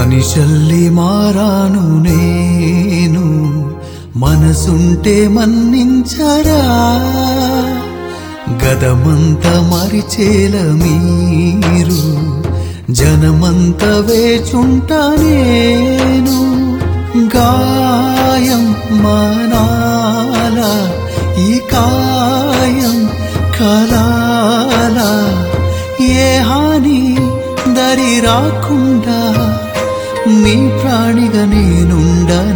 మనిషల్లి మారాను నేను మనసుంటే మన్నించరా గదమంత మరిచేల మీరు జనమంత వేచుంటా నేను గాయం మానాల ఈ కాయం కలాల ఏ హాని దరి రాకుండా నీ ప్రాణిగా నేనుండా